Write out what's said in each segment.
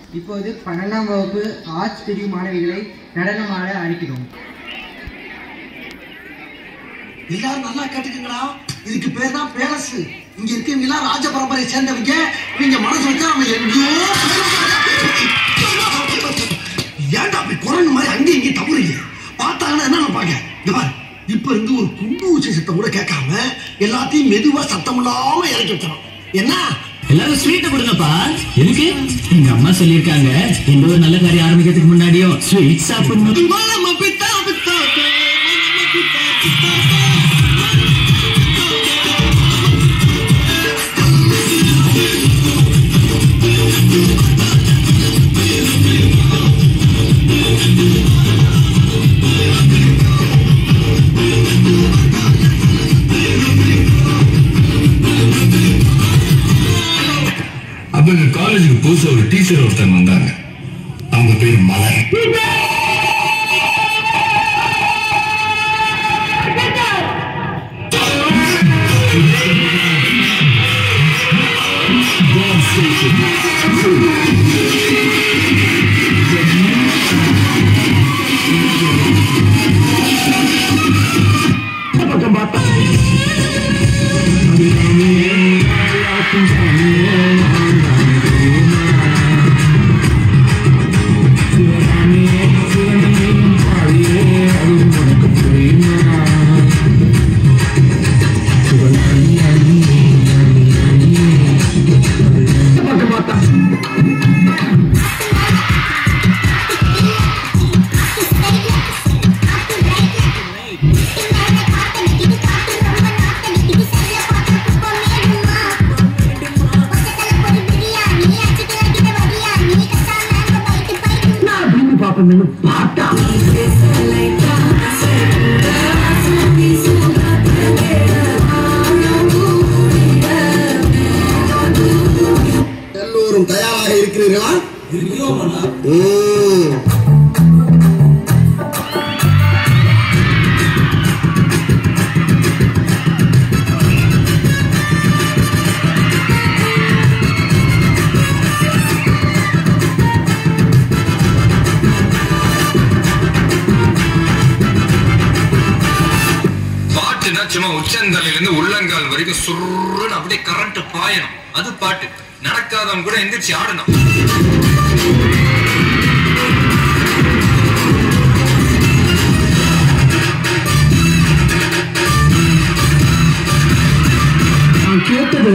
இப்போது பன்னெண்டாம் வகுப்பு ஆர்ட்ஸ் பிரிவு மாணவிகளை நடனமாட அழைக்கிறோம் எல்லாரும் நல்லா கேட்டுக்கங்களா இதுக்கு பேர் தான் பேலஸ் இங்க இருக்கவங்க எல்லாம் ராஜ பரம்பரையை சேர்ந்தவங்க நீங்க மனசு வச்சா நம்ம எங்கேயோ ஏன்டா அப்படி குரங்கு மாதிரி அங்கேயும் இங்கேயும் தவறுங்க பார்த்தாங்கன்னா என்ன நினைப்பாங்க இங்க பாரு இப்ப இருந்து ஒரு குண்டு ஊசி சத்தம் கூட கேட்காம எல்லாத்தையும் மெதுவா சத்தம் இல்லாம இறக்கி வச்சிடும் என்ன எல்லாரும் ஸ்வீட் கொடுங்கப்பா எதுக்கு எங்க அம்மா சொல்லியிருக்காங்க எந்த ஒரு நல்ல காரியம் ஆரம்பிக்கிறதுக்கு முன்னாடியும் ஸ்வீட் சாப்பிடணும் மாமா பித்தா பித்தா மாமா பித்தா பித்தா அப்ப எங்க காலேஜுக்கு புதுசா ஒரு டீச்சர் ஒருத்தங்க வந்தாங்க அவங்க பேர் மலர் எல்லோரும் தயாராக இருக்கிறீர்களா ம். பாட்டுனா சும்மா உச்சந்தலையில இருந்து உள்ளங்கால் வரைக்கும் சுருன்னு அப்படியே கரண்ட் பாயணும் அது பாட்டு நடக்காதவன் கூட எந்திரிச்சு ஆடணும் நான் கேட்டது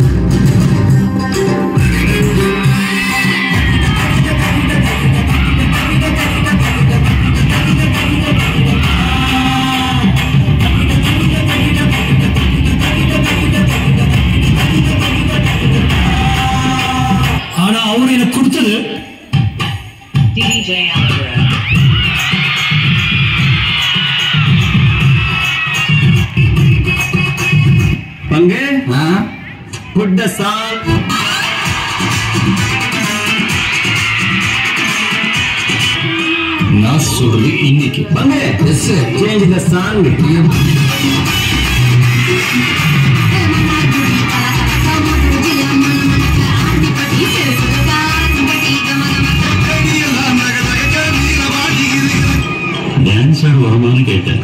ஆனா அவர் எனக்கு கொடுத்தது DJ Algebra. பங்கு புட் த சாங் நான் சொல்றது இன்னைக்கு பங்கு சேஞ்ச் த சாங் டான்ஸ் ஆட வருமானு கேட்டேன்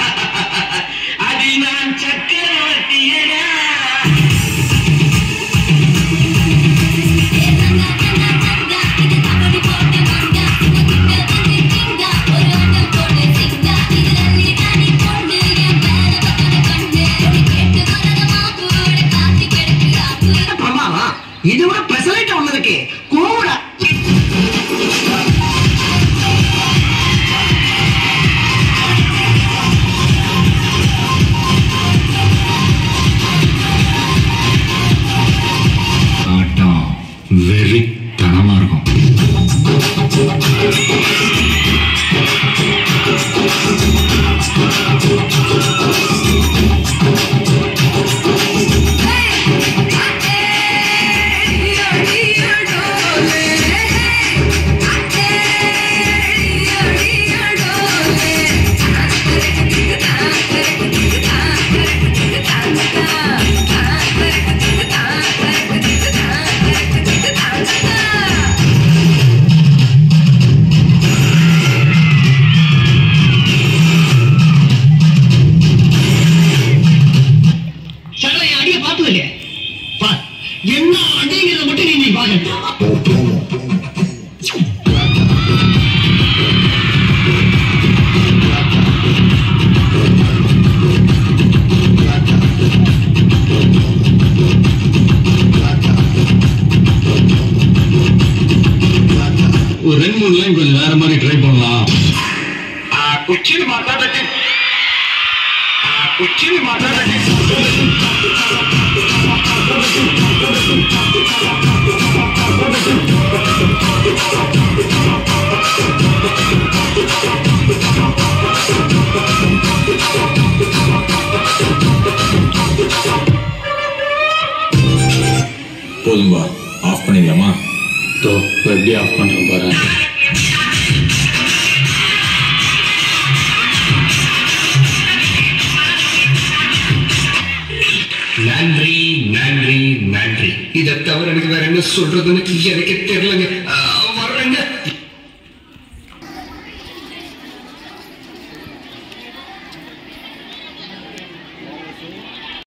பிரமாதம் இது விட பெசலைட் ஒண்ணு இருக்கு கூடா ஆட்டம் வெறித்தனமா இருக்கும் Thank you. ஒரு ரெண்டு மூணு லைன் கொஞ்சம் வேற மாதிரி ட்ரை பண்ணலாம் कुछ माता बेटी कुछ माता बेटी போதும்பா ஆஃப் பண்ணிடலாமா தோ இப்போ எப்படி ஆஃப் பண்ணுறேன் பாரு நன்றி நன்றி நன்றி இதை தவிர எனக்கு வேற என்ன சொல்றதுன்னு எனக்கு தெரியலங்க ஆ,